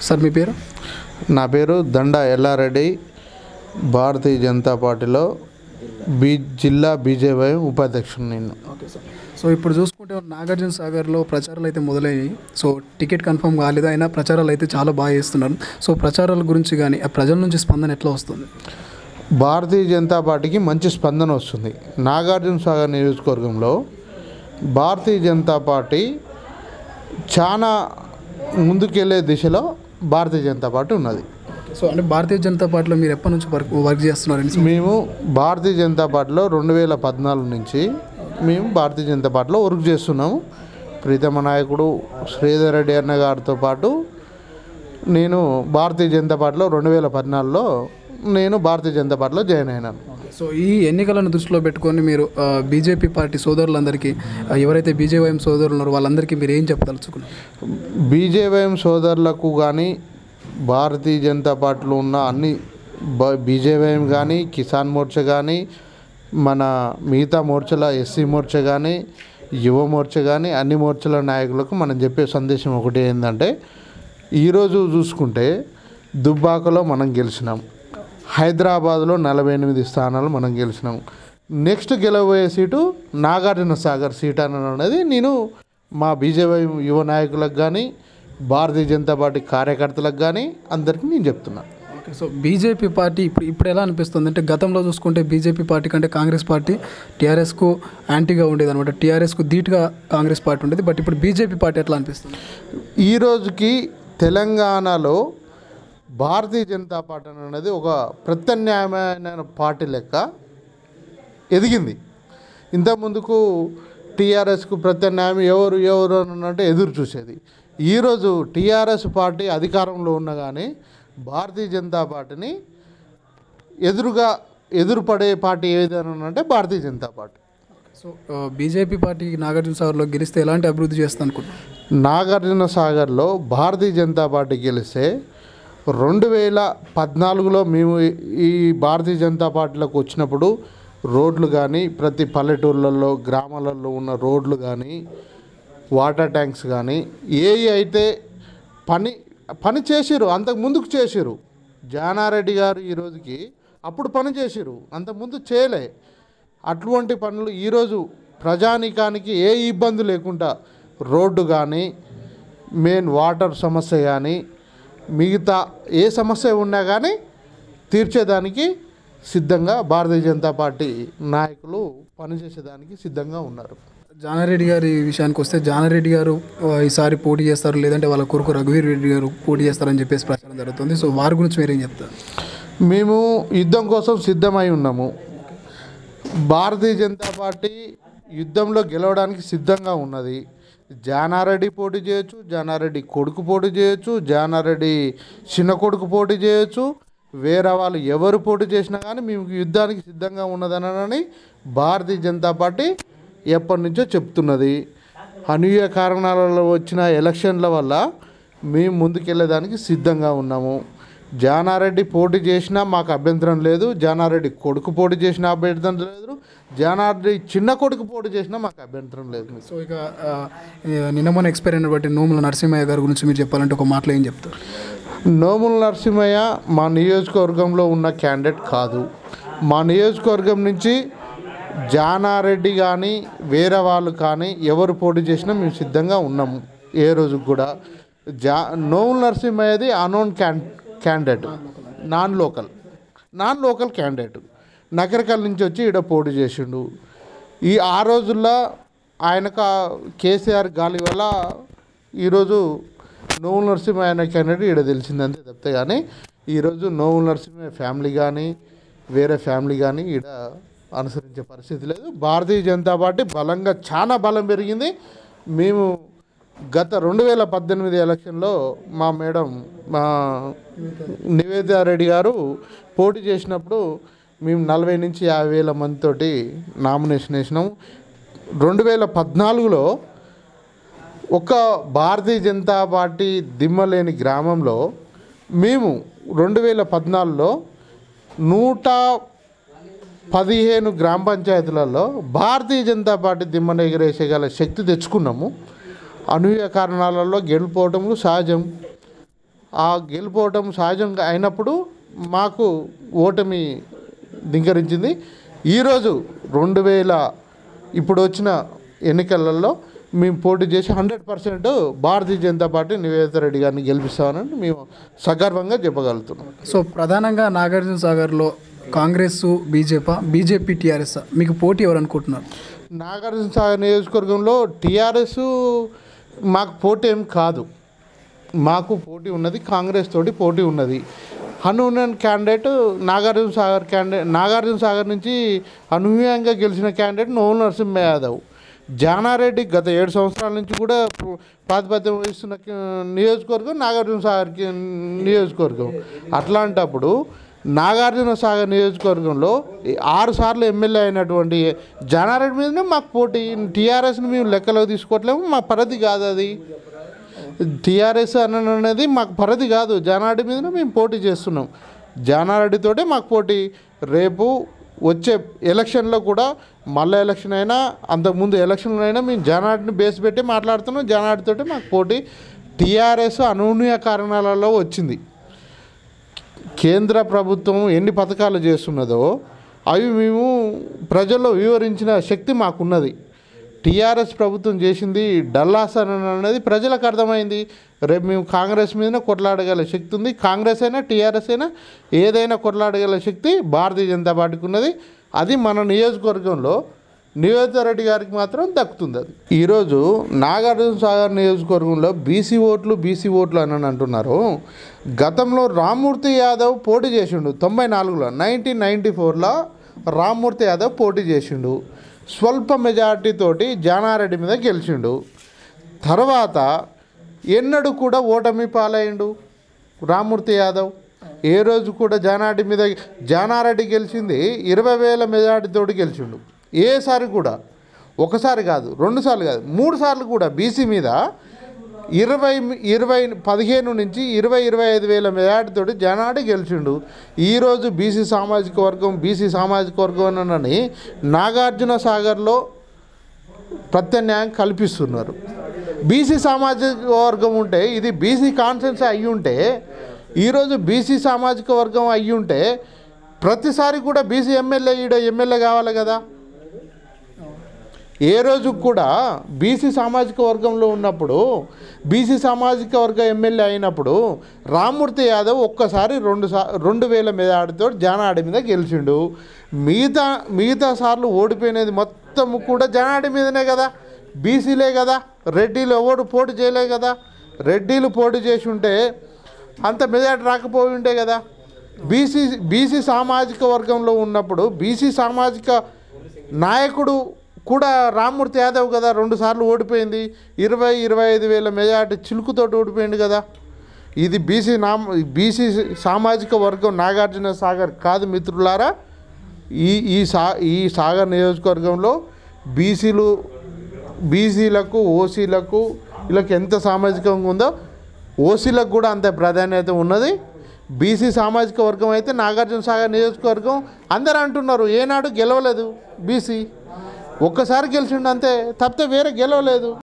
sir మీ పేరు నా పేరు దండ ఎల్లారెడ్డి భారతీయ జనతా పార్టీలో బీ జిల్లా బీజేపీ ఉపాధ్యక్షుడు నేను ఓకే సార్ సో ఇప్పుడు చూసుకుంటే నాగార్జున సాగర్లో ప్రచారాలు అయితే మొదలయ్యాయి సో టికెట్ కన్ఫర్మ్ కాలేదు అయినా ప్రచారాలు అయితే చాలా బాగా చేస్తున్నారు సో ప్రచారాల గురించి కానీ ఆ ప్రజల నుంచి స్పందన ఎట్లా వస్తుంది భారతీయ జనతా పార్టీకి మంచి స్పందన వస్తుంది నాగార్జున సాగర్ నియోజకవర్గంలో భారతీయ జనతా పార్టీ చాలా ముందుకెళ్లే దిశలో భారతీయ జనతా పార్టీ ఉన్నది సో అంటే భారతీయ జనతా పార్టీలో మీరు ఎప్పటి నుంచి వర్క్ వర్క్ చేస్తున్నారని మేము భారతీయ జనతా పార్టీలో రెండు వేల పద్నాలుగు నుంచి మేము భారతీయ జనతా పార్టీలో వర్క్ చేస్తున్నాము ప్రీతమ నాయకుడు శ్రీధర్ రెడ్డి అన్న గారితో పాటు నేను భారతీయ జనతా పార్టీలో రెండు వేల పద్నాలుగులో నేను భారతీయ జనతా పార్టీలో జాయిన్ అయినాను సో ఈ ఎన్నికలను దృష్టిలో పెట్టుకొని మీరు బీజేపీ పార్టీ సోదరులందరికీ ఆ, ఎవరైతే బీజేవైఎం సోదరులు ఉన్నారో వాళ్ళందరికీ మీరు ఏం చెప్పదలుచుకున్నారు బీజేవైఎం సోదరులకు కానీ భారతీయ జనతా పార్టీలో ఉన్న అన్ని బీజేవైఎం కానీ కిసాన్ మోర్చా కానీ మన మిగతా మోర్చల ఎస్సీ మోర్చా కానీ యువ మోర్చా కానీ అన్ని మోర్చల నాయకులకు మనం చెప్పే సందేశం ఒకటి ఏంటంటే ఈరోజు చూసుకుంటే దుబ్బాకలో మనం గెలిచినాం హైదరాబాద్లో నలభై ఎనిమిది స్థానాలు మనం గెలిచినాం నెక్స్ట్ గెలవబోయే సీటు నాగార్జున సాగర్ సీట్ అని అనేది నేను మా బీజేపీ యువ నాయకులకు కానీ భారతీయ జనతా పార్టీ కార్యకర్తలకు కానీ అందరికీ నేను చెప్తున్నా ఓకే సో బీజేపీ పార్టీ ఇప్పుడు ఇప్పుడు ఎలా అనిపిస్తుంది అంటే గతంలో చూసుకుంటే బీజేపీ పార్టీ కంటే కాంగ్రెస్ పార్టీ టీఆర్ఎస్కు యాంటీగా ఉండేది అనమాట టీఆర్ఎస్కు ధీటుగా కాంగ్రెస్ పార్టీ ఉండేది బట్ ఇప్పుడు బీజేపీ పార్టీ ఎట్లా అనిపిస్తుంది ఈ రోజుకి తెలంగాణలో భారతీయ జనతా పార్టీ అనేది ఒక ప్రత్యామ్నాయమైన పార్టీ లెక్క ఎదిగింది ఇంతకుముందుకు టీఆర్ఎస్కు ప్రత్యామ్నాయం ఎవరు ఎవరు అని అంటే ఎదురు చూసేది ఈరోజు టీఆర్ఎస్ పార్టీ అధికారంలో ఉన్న కానీ భారతీయ జనతా పార్టీని ఎదురుగా ఎదురుపడే పార్టీ ఏదైనా అంటే Bharatiya Janata party so BJP party Nagarjuna సాగర్లో గెలిస్తే ఎలాంటి అభివృద్ధి చేస్తా అనుకుంటున్నాను నాగార్జున సాగర్లో భారతీయ జనతా పార్టీ గెలిస్తే రెండు వేల పద్నాలుగులో మేము ఈ భారతీయ జనతా పార్టీలోకి వచ్చినప్పుడు రోడ్లు కానీ ప్రతి పల్లెటూర్లలో గ్రామాలలో ఉన్న రోడ్లు కానీ వాటర్ ట్యాంక్స్ కానీ ఏ అయితే పని పని చేసిరు అంతకు ముందుకు చేసిరు జానారెడ్డి గారు ఈ రోజుకి అప్పుడు పని చేసిరు అంతకుముందు చేయలే అటువంటి పనులు ఈరోజు ప్రజానికానికి ఏ ఇబ్బంది లేకుండా రోడ్డు కానీ మెయిన్ వాటర్ సమస్య కానీ మిగతా ఏ సమస్య ఉన్నా కానీ తీర్చేదానికి సిద్ధంగా భారతీయ జనతా పార్టీ నాయకులు పనిచేసేదానికి సిద్ధంగా ఉన్నారు జానారెడ్డి గారి విషయానికి వస్తే జానారెడ్డి గారు ఆ, ఈసారి పోటీ చేస్తారు లేదంటే వాళ్ళ కొడుకు రఘువీర్ రెడ్డి గారు పోటీ చేస్తారని చెప్పేసి ప్రచారం జరుగుతుంది సో వారి గురించి మీరేం చెప్తారు మేము యుద్ధం కోసం సిద్ధమై ఉన్నాము భారతీయ జనతా పార్టీ యుద్ధంలో గెలవడానికి సిద్ధంగా ఉన్నది జానారెడ్డి పోటీ చేయొచ్చు జానారెడ్డి కొడుకు పోటీ చేయొచ్చు జానారెడ్డి చిన్న కొడుకు పోటీ చేయొచ్చు వేరే వాళ్ళు ఎవరు పోటీ చేసినా కానీ మేము యుద్ధానికి సిద్ధంగా ఉన్నదనని భారతీయ జనతా పార్టీ ఎప్పటి నుంచో చెప్తున్నది అనూహ్య కారణాలలో వచ్చిన ఎలక్షన్ల వల్ల మేము ముందుకెళ్ళేదానికి సిద్ధంగా ఉన్నాము జానారెడ్డి పోటీ చేసినా మాకు అభ్యంతరం లేదు జానారెడ్డి కొడుకు పోటీ చేసినా అభ్యంతరం లేదు జానారెడ్డి చిన్న కొడుకు పోటీ చేసినా మాకు అభ్యంతరం లేదు సో ఇక ఆ, ఈ నిన్న మొన్న ఎక్స్పైర్ అయిన బట్టి నోముల నరసింహయ్య గారి గురించి మీరు చెప్పాలంటే ఒక మాటలో ఏం చెప్తారు నోముల నరసింహయ్య మా నియోజకవర్గంలో ఉన్న క్యాండిడేట్ కాదు మా నియోజకవర్గం నుంచి జానారెడ్డి కానీ వేరే వాళ్ళు కానీ ఎవరు పోటీ చేసినా మేము సిద్ధంగా ఉన్నాము ఏ రోజుకి కూడా జా నోముల నరసింహయ్యది unknown can candidate non local non local candidate Nakrekal నుంచి వచ్చి ఈడ పోటీ చేసిండు ఈ ఆ రోజుల్లో ఆయనకు ఆ కేసీఆర్ గాలి వల్ల ఈరోజు నోవుల నరసింహ అనే క్యాండిడేట్ ఈడ తెలిసిందంతే తప్పితే కానీ ఈరోజు నోవుల నరసింహ ఫ్యామిలీ కానీ వేరే ఫ్యామిలీ కానీ ఈడ అనుసరించే పరిస్థితి లేదు భారతీయ జనతా పార్టీ బలంగా చాలా బలం పెరిగింది మేము గత రెండు వేల పద్దెనిమిది ఎలక్షన్లో మా మేడం మా నివేదిత రెడ్డి గారు పోటీ చేసినప్పుడు మేము నలభై నుంచి యాభై వేల మందితోటి నామినేషన్ వేసినాము రెండు వేల పద్నాలుగులో ఒక భారతీయ జనతా పార్టీ దిమ్మలేని గ్రామంలో మేము రెండు వేల పద్నాలుగులో నూట పదిహేను గ్రామ పంచాయతీలలో భారతీయ జనతా పార్టీ దిమ్మను ఎగరేసేగల శక్తి తెచ్చుకున్నాము అనూహ్య కారణాలలో గెలిపోవటము సహజం ఆ గెలుపోవటం సహజంగా అయినప్పుడు మాకు ఓటమి ధింకరించింది ఈరోజు రెండు వేల ఇప్పుడు వచ్చిన ఎన్నికలలో మేము పోటీ చేసి hundred percent Bharatiya Janata party Nivedita Reddy గారిని గెలిపిస్తామని మేము సగర్వంగా చెప్పగలుగుతున్నాం సో ప్రధానంగా నాగార్జున సాగర్లో కాంగ్రెస్ బీజేపీ బీజేపీ టీఆర్ఎస్ మీకు పోటీ ఎవరు అనుకుంటున్నారు నాగార్జున సాగర్ నియోజకవర్గంలో టీఆర్ఎస్ మాకు పోటీ ఏం కాదు మాకు పోటీ ఉన్నది కాంగ్రెస్ తోటి పోటీ ఉన్నది హనుమన్ క్యాండిడేట్ నాగార్జున సాగర్ క్యాండిడేట్ నాగార్జున సాగర్ నుంచి అనూహ్యంగా గెలిచిన క్యాండిడేట్ నోముల నరసింహ యాదవ్ జానారెడ్డి గత ఏడు సంవత్సరాల నుంచి కూడా ప్ర- ప్రాతిపత్యం వహిస్తున్న క- నియోజకవర్గం నాగార్జున సాగర్ కి- నియోజకవర్గం అట్లాంటప్పుడు నాగార్జున సాగర్ నియోజకవర్గంలో ఈ ఆరు సార్లు ఎమ్మెల్యే అయినటువంటి జానారెడ్డి మీదనే మాకు పోటీ టీఆర్ఎస్ని మేము లెక్కలోకి తీసుకోవట్లేము మా పరిధి కాదు అది టీఆర్ఎస్ అని అనేది మాకు పరిధి కాదు జానారెడ్డి మీదనే మేము పోటీ చేస్తున్నాం జానారెడ్డితోటే మాకు పోటీ రేపు వచ్చే ఎలక్షన్లో కూడా మళ్ళీ ఎలక్షన్ అయినా అంతకుముందు ఎలక్షన్లో అయినా మేము జానారెడ్డిని బేస్ పెట్టి మాట్లాడుతున్నాం జానారెడ్డితోటే మాకు పోటీ టీఆర్ఎస్ అనూహ్య కారణాలలో వచ్చింది కేంద్ర ప్రభుత్వం ఎన్ని పథకాలు చేస్తున్నదో అవి మేము ప్రజల్లో వివరించిన శక్తి మాకున్నది టీఆర్ఎస్ ప్రభుత్వం చేసింది డల్లాస్ అని అనేది ప్రజలకు అర్థమైంది రేపు మేము కాంగ్రెస్ మీద కొట్లాడగల శక్తి ఉంది కాంగ్రెస్ అయినా టీఆర్ఎస్ అయినా ఏదైనా కొట్లాడగల శక్తి భారతీయ జనతా పార్టీకి ఉన్నది అది మన నియోజకవర్గంలో నివేదిత రెడ్డి గారికి మాత్రం దక్కుతుంది అది ఈరోజు నాగార్జున సాగర్ నియోజకవర్గంలో బీసీ ఓట్లు బీసీ ఓట్లు అని అంటున్నారు గతంలో రామ్మూర్తి యాదవ్ పోటీ చేసిండు తొంభై నాలుగులో నైన్టీన్ నైంటీ ఫోర్లో రామ్మూర్తి యాదవ్ పోటీ చేసిండు స్వల్ప మెజార్టీ తోటి జానారెడ్డి మీద గెలిచిండు తర్వాత ఎన్నడూ కూడా ఓటమి పాలయ్యిండు రామ్మూర్తి యాదవ్ ఏ రోజు కూడా జానారెడ్డి మీద జానారెడ్డి గెలిచింది ఇరవై వేల మెజార్టీతోటి గెలిచిండు ఏసారి కూడా ఒకసారి కాదు రెండు సార్లు కాదు మూడు సార్లు కూడా బీసీ మీద ఇరవై ఇరవై పదిహేను నుంచి ఇరవై ఇరవై ఐదు వేల మెజార్టీతోటి జనాడి గెలిచిండు ఈరోజు బీసీ సామాజిక వర్గం బీసీ సామాజిక వర్గం అని నాగార్జున సాగర్లో ప్రత్యామ్నాయం కల్పిస్తున్నారు బీసీ సామాజిక వర్గం ఉంటే ఇది బీసీ కాన్సెన్స్ అయ్యి ఉంటే ఈరోజు బీసీ సామాజిక వర్గం అయ్యి ఉంటే ప్రతిసారి కూడా బీసీ ఎమ్మెల్యే ఈడ ఎమ్మెల్యే కావాలి కదా ఏ రోజు కూడా బీసీ సామాజిక వర్గంలో ఉన్నప్పుడు బీసీ సామాజిక వర్గ ఎమ్మెల్యే అయినప్పుడు రామ్మూర్తి యాదవ్ ఒక్కసారి రెండు సా రెండు వేల మీద ఆడితో జానాడి మీద గెలిచిండు మిగతా మిగతా సార్లు ఓడిపోయినది మొత్తం కూడా జనాడి మీదనే కదా బీసీలే కదా రెడ్డిలు ఎవడు పోటీ చేయలే కదా రెడ్డిలు పోటీ చేసి ఉంటే అంత మెజార్టీ రాకపోయి ఉంటే కదా బీసీ బీసీ సామాజిక వర్గంలో ఉన్నప్పుడు బీసీ సామాజిక నాయకుడు కూడా రామ్మూర్తి యాదవ్ కదా రెండు సార్లు ఓడిపోయింది ఇరవై ఇరవై ఐదు వేల మెజార్టీ చిలుకుతోటి ఓడిపోయింది కదా ఇది బీసీ నామ బీసీ సామాజిక వర్గం నాగార్జున సాగర్ కాదు మిత్రులారా ఈ ఈ సా ఈ సాగర్ నియోజకవర్గంలో బీసీలు బీసీలకు ఓసీలకు వీళ్ళకి ఎంత సామాజికంగా ఉందో ఓసీలకు కూడా అంత ప్రాధాన్యత ఉన్నది బీసీ సామాజిక వర్గం అయితే నాగార్జున సాగర్ నియోజకవర్గం అందరూ అంటున్నారు ఏనాడు గెలవలేదు బీసీ ఒక్కసారి గెలిచిండు అంతే తప్పితే వేరే గెలవలేదు